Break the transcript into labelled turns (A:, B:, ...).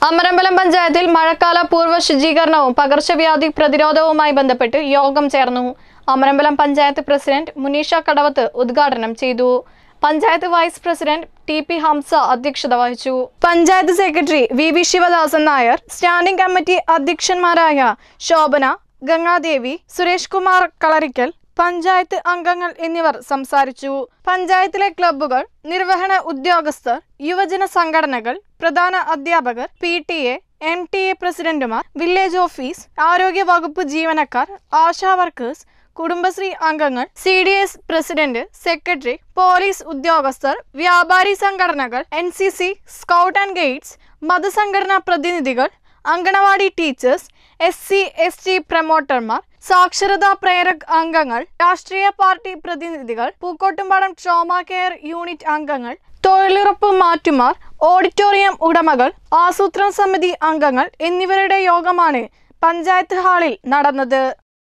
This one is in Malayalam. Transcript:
A: അമരമ്പലം പഞ്ചായത്തിൽ മഴക്കാല പൂർവ്വ ശുചീകരണവും പകർച്ചവ്യാധി പ്രതിരോധവുമായി ബന്ധപ്പെട്ട് യോഗം ചേർന്നു അമരമ്പലം പഞ്ചായത്ത് പ്രസിഡന്റ് മുനീഷ കടവത്ത് ഉദ്ഘാടനം ചെയ്തു panchayat vice president T P Hamsa അധ്യക്ഷത വഹിച്ചു panchayat secretary V V Sivadasan Nair standing committee അധ്യക്ഷന്മാരായ ശോഭന ഗംഗാദേവി സുരേഷ് കുമാർ കളറിക്കൽ പഞ്ചായത്ത് അംഗങ്ങൾ എന്നിവർ സംസാരിച്ചു പഞ്ചായത്തിലെ ക്ലബ്ബുകൾ നിർവഹണ ഉദ്യോഗസ്ഥർ യുവജന സംഘടനകൾ പ്രധാന അധ്യാപകർ P T A M T A പ്രസിഡന്റുമാർ വില്ലേജ് ഓഫീസ് ആരോഗ്യ വകുപ്പ് ജീവനക്കാർ ആശാ വർക്കേഴ്സ് കുടുംബശ്രീ അംഗങ്ങൾ C D S president secretary police ഉദ്യോഗസ്ഥർ വ്യാപാരി സംഘടനകൾ N C C scout and guides മതസംഘടനാ പ്രതിനിധികൾ anganwadi teachers S C S T പ്രമോട്ടർമാർ സാക്ഷരതാ പ്രേരക് അംഗങ്ങൾ രാഷ്ട്രീയ പാർട്ടി പ്രതിനിധികൾ പൂക്കോട്ടുംപാടം ട്രോമ കെയർ യൂണിറ്റ് അംഗങ്ങൾ തൊഴിലുറപ്പ് മാറ്റുമാർ ഓഡിറ്റോറിയം ഉടമകൾ ആസൂത്രണ സമിതി അംഗങ്ങൾ എന്നിവരുടെ യോഗമാണ് പഞ്ചായത്ത് ഹാളിൽ നടന്നത്